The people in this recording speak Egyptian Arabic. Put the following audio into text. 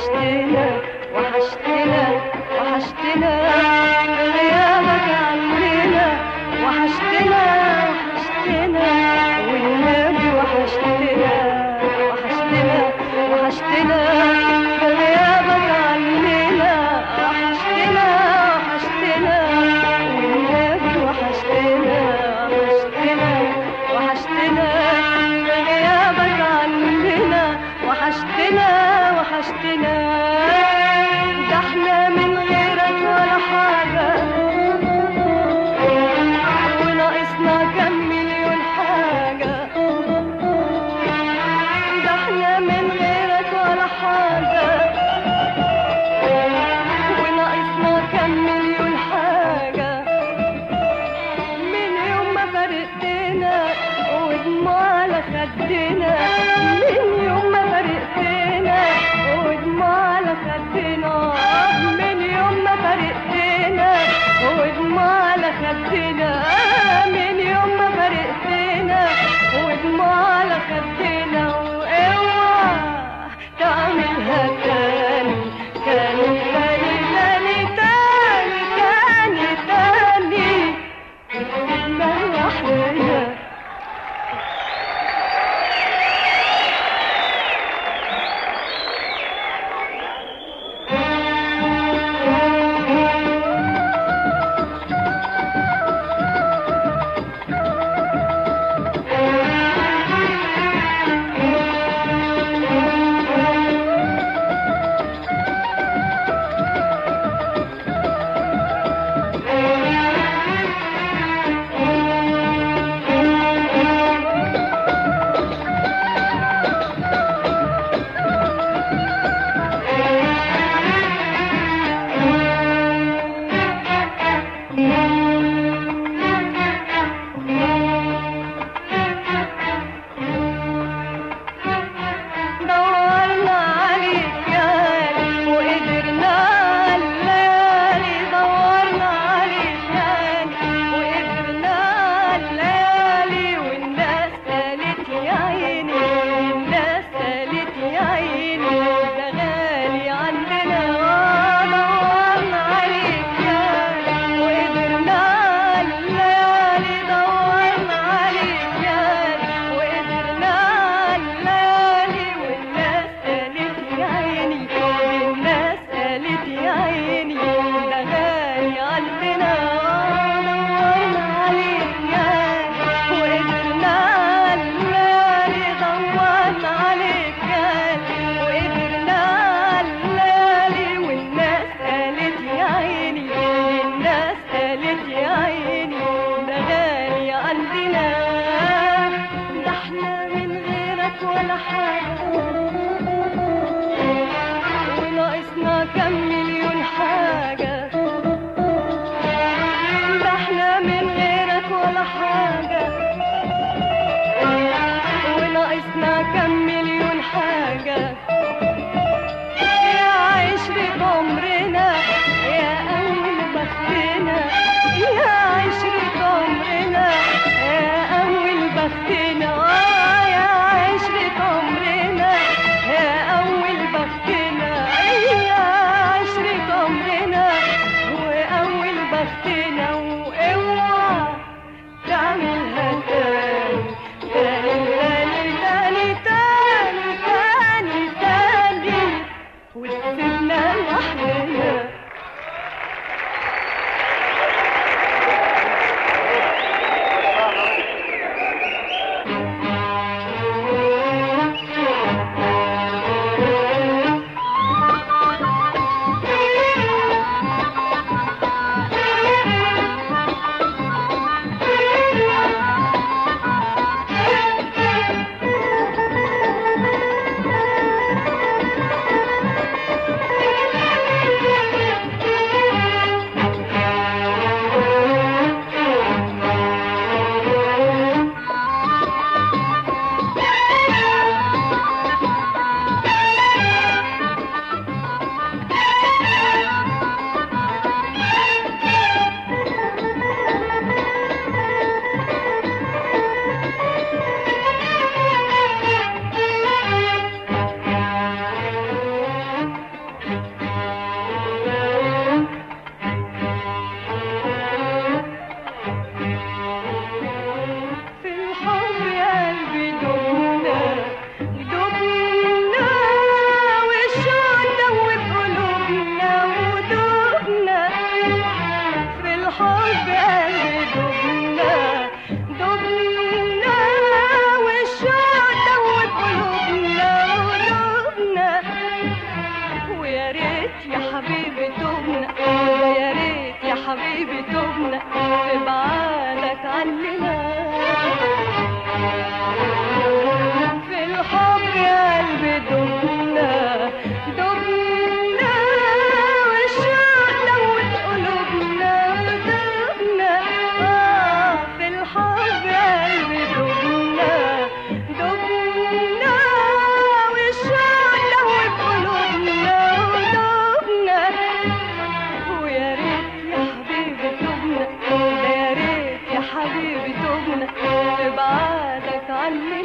وحشتنا وحشتنا وحشتنا غيابك عننا وحشتنا وحشتنا والنبي وحشتنا وحشتنا وحشتنا غيابك عننا وحشتنا وحشتنا والنبي وحشتنا وحشتنا وحشتنا غيابك عننا وحشتنا وحشتنا ده احنا من غيرك ولا حاجة وناقصنا كم مليون حاجة ده احنا من غيرك ولا حاجة وناقصنا كم مليون حاجة من يوم ما فرقتنا ودموع على خدنا من يوم ما فرقتنا ودموع على خدنا من يوم ما فرقتنا ودموع على خدنا من يوم ما فرقتنا ودموع على خدنا واوعى تعملها تاني تاني تاني تاني تاني تاني تاني ما احنا دورنا عليك يا غالي وقدرنا الليالي دورنا عليك يا غالي وقدرنا الليالي والناس قالت يا عيني الناس قالت يا عيني ده غالي عندنا دورنا عليك يا غالي وقدرنا الليالي دورنا عليك يا غالي وقدرنا الليالي والناس قالت يا عيني الناس قالت يا عيني ده غالي عندنا دورنا عليك يا غالي وقدرنا الليالي دورنا عليك يا غالي وقدرنا الليالي والناس قالت يا عيني الناس قالت يا عيني ده غالي عندنا ده احنا من غيرك ولا حاجة وناقصنا كم مليون حاجة ده احنا من غيرك ولا حاجة وناقصنا كم مليون حاجة يا عشرة عمرنا يا أول بختنا يا عشرة عمرنا يا أول بختنا آه يا عشرة عمرنا قلبي دبنا دبنا والشوق دوب قلوبنا ودبنا ويا ريت يا حبيبي تبنا يا ريت يا حبيبي تبنا في بعادك عننا في الحب يا قلبي دبنا دبنا والشوق دوت قلوبنا دبنا آه في الحب يا قلبي دبنا دبنا والشوق دوت قلوبنا دبنا ويا ريت يا حبيبي تبنا يا ريت يا حبيبي تبنا في بعادك عني